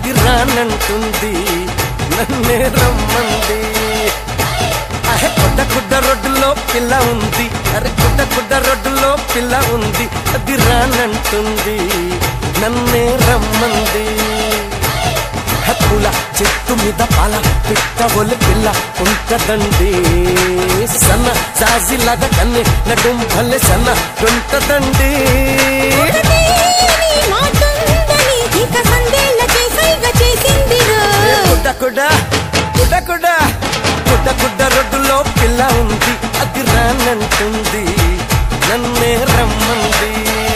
అది రానంటుంది నన్నే రమ్మంది అహే కుడ్డ కుడ్డ రోడ్డులో పిల్ల ఉంది అరే కుడ్డ కుడ్డ రోడ్డులో పిల్ల ఉంది అది రానంటుంది నన్నే రమ్మంది హక్కుల చెట్టు మీద పాల పిట్ట ఒలి పిల్ల ఉంటదండి సన్న సాజిలాగా కన్నె నడుం భలే సన్న ఉంటదండి ఒకటే నీ మాటుందని ఇక సందేళ్ళ చేసైగ చేసిందిరో. ఏ కుడ్డ కుడ్డ కుడ్డ కుడ్డ కుడ్డ కుడ్డ రోడ్డులో పిల్ల ఉంది అది రానంటుంది నన్నే రమ్మంది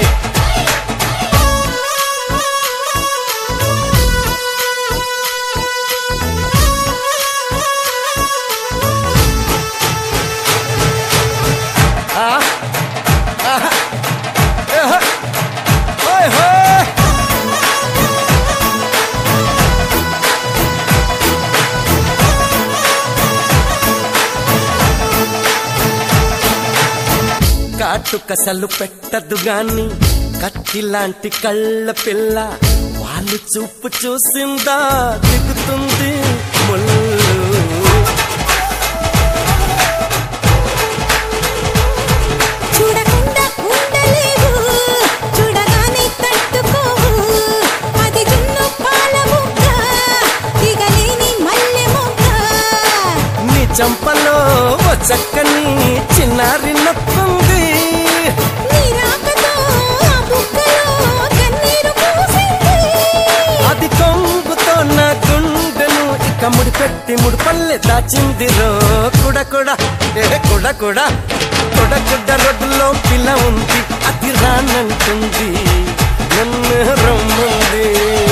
ఆ ఆహా ఏహ ఓయ్ హోయ్ కాటు కసలు పెట్టదు గాని కత్తిలాంటి కళ్ళ పిల్ల వాళ్ళు చూపు చూసిందా దిగుతుంది ముళ్ళు చూడకుండా ఉండలేవు, చూడగానే తట్టుకోవు. అది జున్ను పాల ముక్క, దిగలేని మల్లె మొగ్గ. నీ చంపలో ఓ చక్కని చిన్నారి నొక్కుంది నీ రాకతో ఆ బుగ్గలో కన్నీరు పూసింది. అది కొంగుతో నా గుండెను ఇక ముడిపెట్టి ముడిపల్లె దాచింది రో కుడ కుడ ఏ కుడ కుడ కుడ కుడ రోడ్డులో పిల్ల ఉంది అది రానంటుంది నన్ను రమ్మంది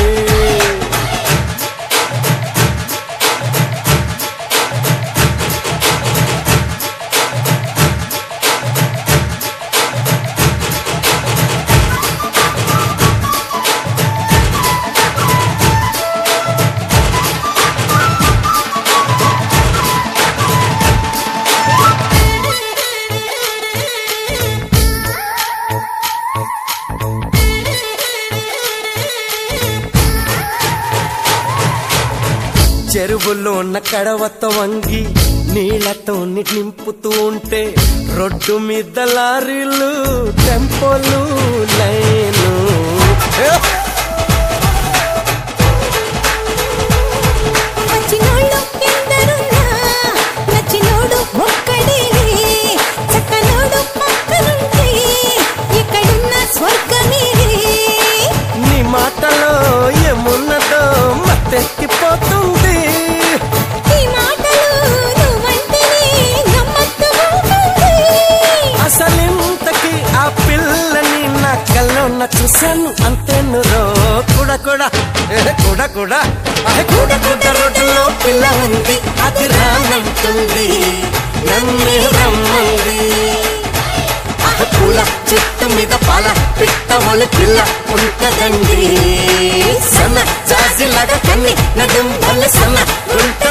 చెరువులో ఉన్న కడవతో వంగి నీళ్లతో నింపుతూ ఉంటే రొడ్డు మీద లారీలు టెంపోలు లైను ఏ! వచ్చినోళ్ళు ఎందరున్నా, నచ్చినోడు ఒక్కడేలే. చక్కనోడు పక్కనుంటే, ఎక్కడున్న స్వర్గమేలే. నీ మాటలో ఏమున్నదో మత్తెక్కిపోతుంది ఈ మాటలు నువ్వంటేనే నమ్మకమవుతుంది. అసలింతకి ఆ పిల్లని నా కళ్ళన్న చూశాను అంతేను రో కూడా కూడా ఏ కూడా కూడా అహే కూడా కూడా రోడ్డులో పిల్ల ఉంది అది రానంటుంది నన్ను రమ్మంది అహ పూల చెట్టు మీద పాల పిట్ట ఒలి పిల్ల ఉంటదండి సన్న జాజిలాగా కన్ని నడుం వల్ల సన్న ఉంట